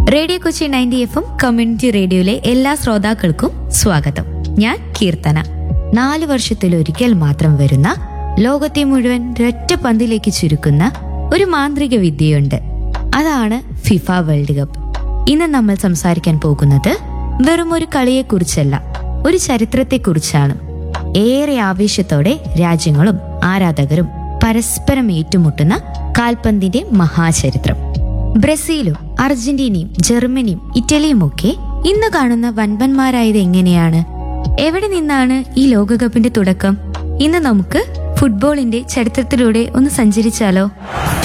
radio Kochi ninety F M community റേഡിയോയിലെ എല്ലാ ശ്രോതാക്കൾക്കും സ്വാഗതം ഞാൻ കീർത്തന നാല് വർഷത്തിലൊരിക്കൽ മാത്രം വരുന്ന ലോകത്തെ മുഴുവൻ ഒറ്റ പന്തിലേക്ക് ചുരുക്കുന്ന ഒരു മാന്ത്രിക വിദ്യയുണ്ട് അതാണ് ഫിഫ വേൾഡ് കപ്പ് ഇന്ന് നമ്മൾ സംസാരിക്കാൻ പോകുന്നത് വെറും ഒരു കളിയെക്കുറിച്ചല്ല ഒരു ചരിത്രത്തെക്കുറിച്ചാണ് ഏറെ ആവേശത്തോടെ രാജ്യങ്ങളും ആരാധകരും പരസ്പരം ഏറ്റുമുട്ടുന്ന കാൽപന്തിന്റെ മഹാചരിത്രം ബ്രസീലും അർജന്റീനയും ജർമ്മനിയും ഇറ്റലിയും ഒക്കെ ഇന്ന് കാണുന്ന വൻപന്മാരായത് എങ്ങനെയാണ് എവിടെ നിന്നാണ് ഈ ലോകകപ്പിന്റെ തുടക്കം ഇന്ന് നമുക്ക് ഫുട്ബോളിന്റെ ചരിത്രത്തിലൂടെ ഒന്ന് സഞ്ചരിച്ചാലോ